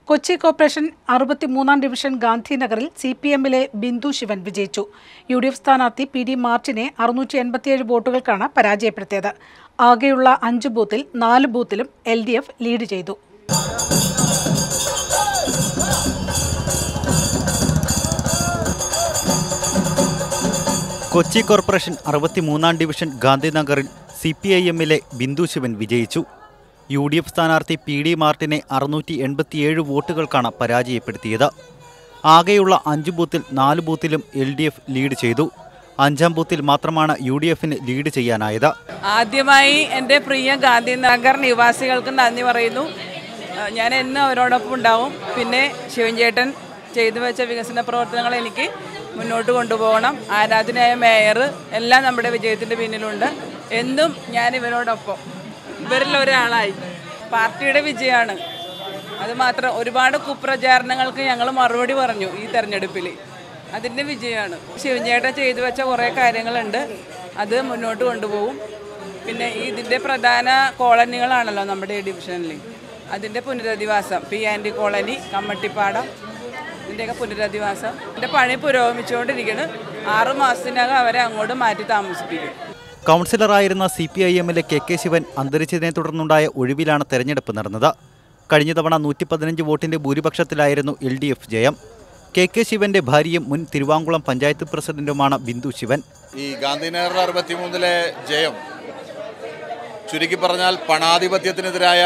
Kochi corporation അറുപത്തിമൂന്നാം division ഗാന്ധിനഗറിൽ C P എമ്മിലെ ബിന്ദു ശിവൻ വിജയിച്ചു യു ഡി എഫ് സ്ഥാനാർത്ഥി പി ഡി മാർട്ടിനെ അറുന്നൂറ്റി എൺപത്തിയേഴ് വോട്ടുകൾക്കാണ് പരാജയപ്പെടുത്തിയത് ആകെയുള്ള അഞ്ച് ബൂത്തിൽ നാല് ബൂത്തിലും എൽ ഡി എഫ് ലീഡ് ചെയ്തു കൊച്ചി കോർപ്പറേഷൻ അറുപത്തിമൂന്നാം ഡിവിഷൻ ഗാന്ധിനഗറിൽ സി പി ഐ എമ്മിലെ ബിന്ദു ശിവൻ വിജയിച്ചു യു ഡി എഫ് സ്ഥാനാർത്ഥി പി ഡി മാർട്ടിനെ അറുന്നൂറ്റി എൺപത്തിയേഴ് വോട്ടുകൾക്കാണ് പരാജയപ്പെടുത്തിയത് ആകെയുള്ള അഞ്ച് ബൂത്തിൽ നാല് ബൂത്തിലും എൽ ഡി എഫ് ലീഡ് ചെയ്തു അഞ്ചാം ബൂത്തിൽ മാത്രമാണ് യു ഡി എഫിന് ലീഡ് ചെയ്യാനായത് ആദ്യമായി എൻ്റെ പ്രിയ ഗാന്ധിനഗർ നിവാസികൾക്ക് നന്ദി പറയുന്നു ആ, ഞാൻ എന്നും അവരോടൊപ്പം ഉണ്ടാവും പിന്നെ ശിവൻചേട്ടൻ ചെയ്തു വെച്ച വികസന പ്രവർത്തനങ്ങൾ എനിക്ക് മുന്നോട്ട് കൊണ്ടുപോകണം ആരാധനയായ മേയർ എല്ലാം നമ്മുടെ വിജയത്തിൻ്റെ പിന്നിലുണ്ട് എന്നും ഞാൻ ഇവരോടൊപ്പം ഇവരിൽ ഒരാളായി പാർട്ടിയുടെ വിജയമാണ് അത് മാത്രം ഒരുപാട് കുപ്രചാരണങ്ങൾക്ക് ഞങ്ങൾ മറുപടി പറഞ്ഞു ഈ തെരഞ്ഞെടുപ്പിൽ അതിൻ്റെ വിജയമാണ് ശിവൻചേട്ടൻ ചെയ്തു വെച്ച കുറേ കാര്യങ്ങളുണ്ട് അത് മുന്നോട്ട് കൊണ്ടുപോകും പിന്നെ ഈ ഇതിൻ്റെ പ്രധാന കോളനികളാണല്ലോ നമ്മുടെ ഈ ഡിവിഷനിൽ അതിൻ്റെ പുനരധിവാസം പി ആൻഡ് കോളനി കമ്മട്ടിപ്പാടം ഇതിൻ്റെയൊക്കെ പുനരധിവാസം ഇതിൻ്റെ പണി പുരോഗമിച്ചുകൊണ്ടിരിക്കുന്നു ആറു മാസത്തിനകം അവരെ അങ്ങോട്ട് മാറ്റി താമസിപ്പിക്കും കൗൺസിലറായിരുന്ന സി പി ഐ എമ്മിലെ കെ കെ ശിവൻ അന്തരിച്ചതിനെ തുടർന്നുണ്ടായ ഒഴിവിലാണ് തെരഞ്ഞെടുപ്പ് നടന്നത് കഴിഞ്ഞ തവണ നൂറ്റി പതിനഞ്ച് വോട്ടിന്റെ ഭൂരിപക്ഷത്തിലായിരുന്നു എൽ ഡി എഫ് ജയം കെ കെ ശിവന്റെ ഭാര്യയും മുൻ തിരുവാങ്കുളം പഞ്ചായത്ത് പ്രസിഡന്റുമാണ് ബിന്ദു ശിവൻ ഈ ഗാന്ധിനഗർ അറുപത്തിമൂന്നിലെ ജയം ചുരുക്കി പറഞ്ഞാൽ പണാധിപത്യത്തിനെതിരായ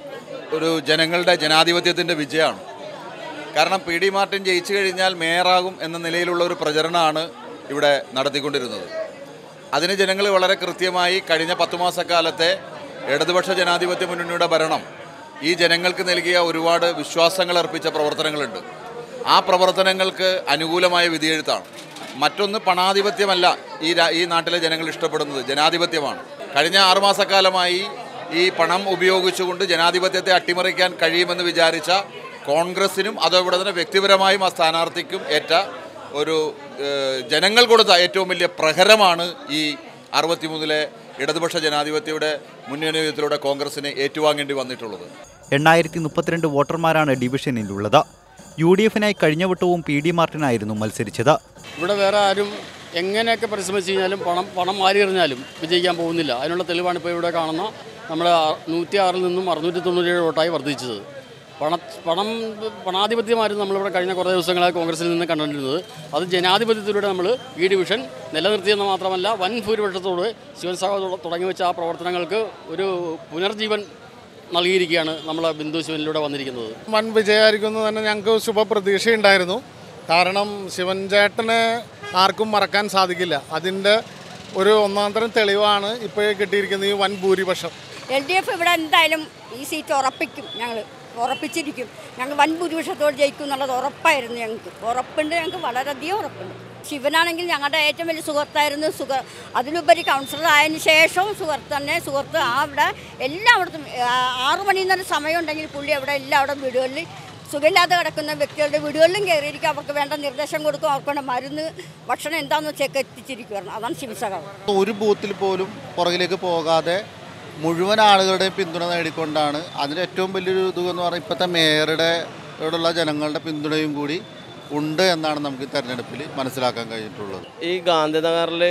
ഒരു ജനങ്ങളുടെ ജനാധിപത്യത്തിൻ്റെ വിജയമാണ് കാരണം പി ഡി മാർട്ടിൻ ജയിച്ചു കഴിഞ്ഞാൽ മേയറാകും എന്ന നിലയിലുള്ള ഒരു പ്രചരണമാണ് ഇവിടെ നടത്തിക്കൊണ്ടിരുന്നത് അതിന് ജനങ്ങൾ വളരെ കൃത്യമായി കഴിഞ്ഞ പത്തു മാസക്കാലത്തെ ഇടതുപക്ഷ ജനാധിപത്യ മുന്നണിയുടെ ഭരണം ഈ ജനങ്ങൾക്ക് നൽകിയ ഒരുപാട് വിശ്വാസങ്ങൾ അർപ്പിച്ച പ്രവർത്തനങ്ങളുണ്ട് ആ പ്രവർത്തനങ്ങൾക്ക് അനുകൂലമായ വിധിയെഴുത്താണ് മറ്റൊന്ന് പണാധിപത്യമല്ല ഈ രാ- ഈ നാട്ടിലെ ജനങ്ങൾ ഇഷ്ടപ്പെടുന്നത് ജനാധിപത്യമാണ് കഴിഞ്ഞ ആറുമാസക്കാലമായി ഈ പണം ഉപയോഗിച്ചുകൊണ്ട് ജനാധിപത്യത്തെ അട്ടിമറിക്കാൻ കഴിയുമെന്ന് വിചാരിച്ച കോൺഗ്രസിനും അതോടെ തന്നെ വ്യക്തിപരമായും ആ സ്ഥാനാർത്ഥിക്കും ഏറ്റ ഒരു ഏഹ്, ജനങ്ങൾ കൊടുത്ത ഏറ്റവും വലിയ പ്രഹരമാണ് ഈ അറുപത്തിമൂന്നിലെ ഇടതുപക്ഷ ജനാധിപത്യയുടെ മുന്നണിയത്തിലൂടെ കോൺഗ്രസിന് ഏറ്റുവാങ്ങേണ്ടി വന്നിട്ടുള്ളത് എണ്ണായിരത്തി മുപ്പത്തിരണ്ട് വോട്ടർമാരാണ് ഡിവിഷനിലുള്ളത് യു ഡി എഫിനായി കഴിഞ്ഞ വട്ടവും പി ഡി മാർട്ടിനായിരുന്നു മത്സരിച്ചത് ഇവിടെ വേറെ ആരും എങ്ങനെയൊക്കെ പരിശ്രമിച്ച് കഴിഞ്ഞാലും പണം പണം മാറി എറിഞ്ഞാലും വിജയിക്കാൻ പോകുന്നില്ല അതിനുള്ള തെളിവാണ് ഇപ്പോൾ ഇവിടെ കാണുന്ന നമ്മുടെ നൂറ്റി ആറിൽ നിന്നും അറുന്നൂറ്റി തൊണ്ണൂറ്റേഴ് വോട്ടായി വർദ്ധിച്ചത് പണ പണം പണാധിപത്യമായിരുന്നു നമ്മളിവിടെ കഴിഞ്ഞ കുറേ ദിവസങ്ങളായി കോൺഗ്രസിൽ നിന്ന് കണ്ടുകൊണ്ടിരുന്നത് അത് ജനാധിപത്യത്തിലൂടെ നമ്മൾ ഈ ഡിവിഷൻ നിലനിർത്തിയെന്ന് മാത്രമല്ല വൻ ഭൂരിപക്ഷത്തോട് ശിവൻ സാഹ തുടങ്ങി വെച്ച ആ പ്രവർത്തനങ്ങൾക്ക് ഒരു പുനർജീവൻ നൽകിയിരിക്കുകയാണ് നമ്മൾ ബിന്ദു ശിവനിലൂടെ വന്നിരിക്കുന്നത് വൻ വിജയമായിരിക്കുമെന്ന് തന്നെ ഞങ്ങൾക്ക് ശുഭപ്രതീക്ഷയുണ്ടായിരുന്നു കാരണം ശിവൻ ചേട്ടന് ആർക്കും മറക്കാൻ സാധിക്കില്ല അതിൻ്റെ ഒരു ഒന്നാം തരം തെളിവാണ് ഇപ്പോൾ കിട്ടിയിരിക്കുന്ന ഈ വൻ ഭൂരിപക്ഷം എൽ ഡി എഫ് ഇവിടെ എന്തായാലും ഈ സീറ്റ് ഉറപ്പിക്കും ഞങ്ങൾ ഉറപ്പിച്ചിരിക്കും ഞങ്ങൾ വൻ ഭൂരിപക്ഷത്തോട് ജയിക്കും എന്നുള്ളത് ഉറപ്പായിരുന്നു ഞങ്ങൾക്ക് ഉറപ്പുണ്ട് ഞങ്ങൾക്ക് വളരെയധികം ഉറപ്പുണ്ട് ശിവനാണെങ്കിൽ ഞങ്ങളുടെ ഏറ്റവും വലിയ സുഹൃത്തായിരുന്നു സുഖ അതിലുപരി കൗൺസിലർ ആയതിനു ശേഷവും സുഹൃത്ത് തന്നെ സുഹൃത്ത് ആ അവിടെ എല്ലായിടത്തും ആ, ആറ് മണിയിൽ നിന്നൊരു സമയം ഉണ്ടെങ്കിൽ പുള്ളി അവിടെ എല്ലാവിടെ വീടുകളിൽ സുഖമില്ലാതെ കിടക്കുന്ന വ്യക്തികളുടെ വീടുകളിലും കയറിയിരിക്കും അവർക്ക് വേണ്ട നിർദ്ദേശം കൊടുക്കും അവർക്ക് വേണ്ട മരുന്ന് ഭക്ഷണം എന്താണെന്ന് വെച്ചൊക്കെ എത്തിച്ചിരിക്കുകയാണ് അതാണ് ശിവസഖാവ് ഒരു ബൂത്തിൽ പോലും പുറകിലേക്ക് പോകാതെ മുഴുവൻ ആളുകളുടെയും പിന്തുണ നേടിക്കൊണ്ടാണ് അതിന് ഏറ്റവും വലിയൊരു ഇത് എന്ന് പറഞ്ഞാൽ ഇപ്പോഴത്തെ മേയറുടെ ഇവിടെയുള്ള ജനങ്ങളുടെ പിന്തുണയും കൂടി ഉണ്ട് എന്നാണ് നമുക്ക് ഈ തെരഞ്ഞെടുപ്പിൽ മനസ്സിലാക്കാൻ കഴിഞ്ഞിട്ടുള്ളത് ഈ ഗാന്ധിനഗറിൽ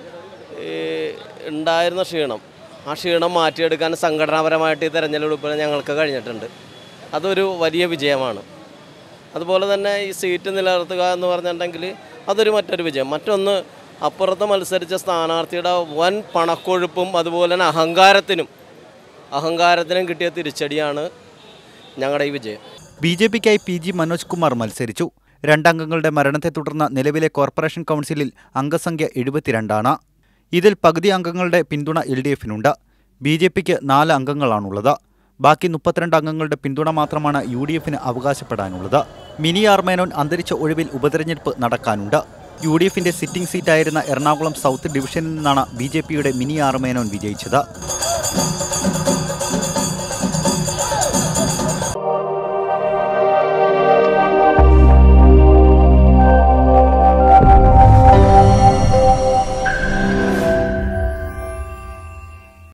ഉണ്ടായിരുന്ന ക്ഷീണം ആ ക്ഷീണം മാറ്റിയെടുക്കാൻ സംഘടനാപരമായിട്ട് ഈ തെരഞ്ഞെടുപ്പിൽ ഞങ്ങൾക്ക് കഴിഞ്ഞിട്ടുണ്ട് അതൊരു വലിയ വിജയമാണ് അതുപോലെ തന്നെ ഈ സീറ്റ് നിലനിർത്തുക എന്ന് പറഞ്ഞിട്ടുണ്ടെങ്കിൽ അതൊരു മറ്റൊരു വിജയം മറ്റൊന്ന് അപ്പുറത്ത് മത്സരിച്ച സ്ഥാനാർത്ഥിയുടെ വൻ പണക്കൊഴുപ്പും അതുപോലെ തന്നെ അഹങ്കാരത്തിനും അഹങ്കാരത്തിനും കിട്ടിയ തിരിച്ചടിയാണ് ഞങ്ങളുടെ ഈ വിജയം ബി ജെ പിക്കായി പി ജി മനോജ് കുമാർ മത്സരിച്ചു രണ്ടംഗങ്ങളുടെ മരണത്തെ തുടർന്ന് നിലവിലെ കോർപ്പറേഷൻ കൗൺസിലിൽ അംഗസംഖ്യ എഴുപത്തിരണ്ടാണ് ഇതിൽ പകുതി അംഗങ്ങളുടെ പിന്തുണ എൽ ഡി എഫിനുണ്ട് ബി ജെ പിക്ക് നാല് അംഗങ്ങളാണുള്ളത് ബാക്കി മുപ്പത്തിരണ്ട് അംഗങ്ങളുടെ പിന്തുണ മാത്രമാണ് യു ഡി എഫിന് അവകാശപ്പെടാനുള്ളത് മിനി ആർമേനോൻ അന്തരിച്ച ഒഴിവിൽ ഉപതെരഞ്ഞെടുപ്പ് നടക്കാനുണ്ട് യു ഡി എഫിന്റെ സിറ്റിംഗ് സീറ്റായിരുന്ന എറണാകുളം സൗത്ത് ഡിവിഷനിൽ നിന്നാണ് ബി ജെ പിയുടെ മിനി ആർമേനോൻ വിജയിച്ചത്